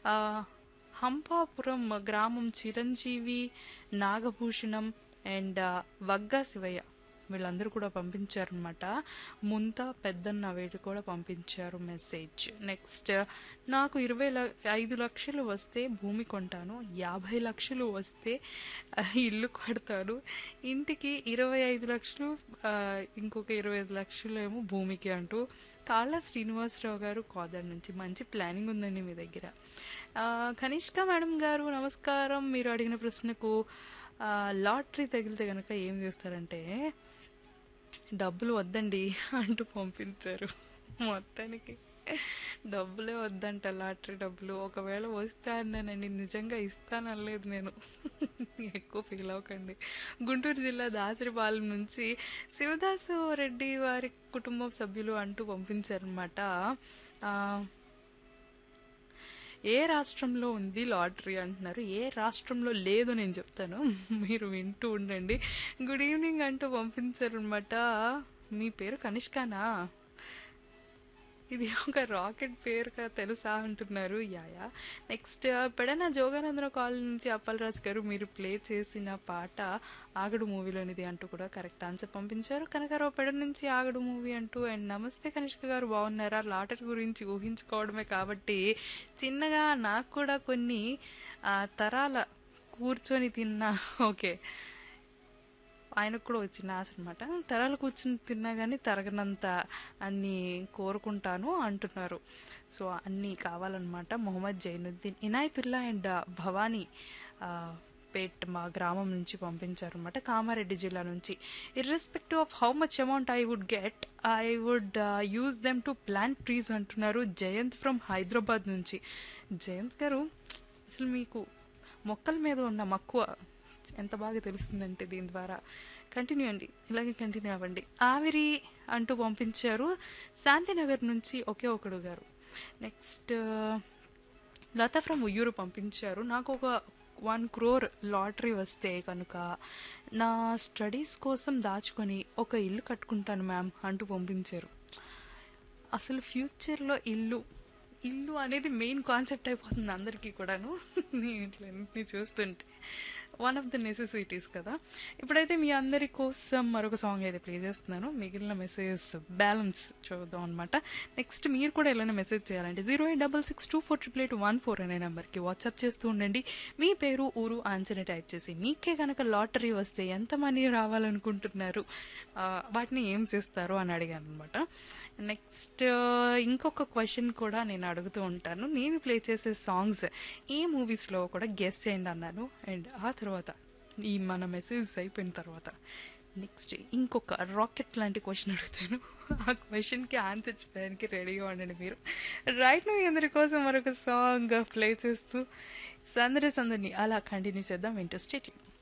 ఆ, హంపాపురం గ్రామం చిరంజీవి నాగభూషణం అండ్ వగ్గా శివయ్య వీళ్ళందరూ కూడా పంపించారనమాట ముంత పెద్దన్న వీళ్ళు కూడా పంపించారు మెసేజ్ నెక్స్ట్ నాకు ఇరవై ల ఐదు లక్షలు వస్తే భూమి కొంటాను యాభై లక్షలు వస్తే ఆ, ఇల్లు కడతాను ఇంటికి ఇరవై ఐదు లక్షలు ఆ, ఇంకొక ఇరవై ఐదు లక్షలు ఏమో భూమికి అంటూ కాళ్ళ శ్రీనివాసరావు గారు కోదాడ్ నుంచి మంచి ప్లానింగ్ ఉందండి మీ దగ్గర ఆ, కనిష్క మేడం గారు నమస్కారం మీరు అడిగిన ప్రశ్నకు ఆ, లాటరీ తగిలితే కనుక ఏం చేస్తారంటే డబ్బులు వద్దండి అంటూ పంపించారు మొత్తానికి డబ్బులే వద్దంట లాటరీ డబ్బులు ఒకవేళ వస్తే అన్నానండి నిజంగా ఇస్తానలేదు నేను ఎక్కువ ఫీల్ అవ్వకండి గుంటూరు జిల్లా దాసరిపాలెం నుంచి శివదాసు రెడ్డి వారి కుటుంబ సభ్యులు అంటూ పంపించారనమాట ఏ రాష్ట్రంలో ఉంది లాటరీ అంటున్నారు ఏ రాష్ట్రంలో లేదు నేను చెప్తాను మీరు వింటూ ఉండండి గుడ్ ఈవినింగ్ అంటూ పంపించారనమాట మీ పేరు కనిష్కానా ఇది ఒక రాకెట్ పేరుగా తెలుసా అంటున్నారు యాయా నెక్స్ట్ పెడన జోగానందన కాలనీ నుంచి అప్పలరాజు గారు మీరు ప్లే చేసిన పాట ఆగడు మూవీలోనిది అంటూ కూడా కరెక్ట్ ఆన్సర్ పంపించారు కనకారావు పెడ నుంచి ఆగడు మూవీ అంటూ అండ్ నమస్తే కనిష్క గారు బాగున్నారా లాటరీ గురించి ఊహించుకోవడమే కాబట్టి చిన్నగా నాకు కూడా కొన్ని ఆ, తరాల కూర్చొని తిన్నా ఓకే ఆయనకు కూడా వచ్చిన ఆశ అనమాట తరాలు కూర్చుని తిన్నా కానీ తరగనంత అన్ని కోరుకుంటాను అంటున్నారు సో అన్నీ కావాలన్నమాట మొహమ్మద్ జైనుద్దీన్ ఇనాయతుల్లా అండ్ భవానీ ఆ, పేట్ మా గ్రామం నుంచి పంపించారనమాట కామారెడ్డి జిల్లా నుంచి irrespective of how much amount I would get I would use them to plant trees అంటున్నారు జయంత్ ఫ్రమ్ హైదరాబాద్ నుంచి జయంత్ గారు అసలు మీకు మొక్కల మీద ఉన్న మక్కువ ఎంత బాగా తెలుస్తుందంటే దీని ద్వారా కంటిన్యూ అండి ఇలాగే కంటిన్యూ అవ్వండి ఆవిరి అంటూ పంపించారు శాంతినగర్ నుంచి ఒకే ఒకడు గారు నెక్స్ట్ లతా ఫ్రమ్ ఉయ్యూరు పంపించారు నాకు ఒక వన్ క్రోర్ లాటరీ వస్తే కనుక నా స్టడీస్ కోసం దాచుకొని ఒక ఇల్లు కట్టుకుంటాను మ్యామ్ అంటూ పంపించారు అసలు ఫ్యూచర్లో ఇల్లు ఇల్లు అనేది మెయిన్ కాన్సెప్ట్ అయిపోతుంది అందరికీ కూడాను దీంట్లన్నింటినీ చూస్తుంటే వన్ ఆఫ్ ద నెసెసిటీస్ కదా ఇప్పుడైతే మీ అందరి కోసం మరొక సాంగ్ అయితే ప్లే చేస్తున్నాను మిగిలిన మెసేజ్ బ్యాలెన్స్ చూద్దాం అనమాట నెక్స్ట్ మీరు కూడా ఎలా మెసేజ్ చేయాలంటే zero eight double six two four triple eight one four అనే నెంబర్కి వాట్సాప్ చేస్తూ ఉండండి మీ పేరు ఊరు ఆన్సర్ని టైప్ చేసి మీకే కనుక లాటరీ వస్తే ఎంత మనీ రావాలనుకుంటున్నారు ఆ, వాటిని ఏం చేస్తారు అని అడిగాను అనమాట నెక్స్ట్ ఇంకొక క్వశ్చన్ కూడా నేను అడుగుతూ ఉంటాను నేను ప్లే చేసే సాంగ్స్ ఏ మూవీస్లో కూడా గెస్ చేయండి అన్నాను అండ్ ఆ తర్వాత ఈ మన మెసేజ్ అయిపోయిన తర్వాత నెక్స్ట్ ఇంకొక రాకెట్ లాంటి క్వశ్చన్ అడుగుతాను ఆ క్వశ్చన్కి ఆన్సర్ చేయడానికి రెడీగా ఉండండి మీరు రైట్ మీ అందరి కోసం మరొక సాంగ్ ప్లే చేస్తూ సందడి సందడిని అలా కంటిన్యూ చేద్దాం ఇంట్రెస్ట్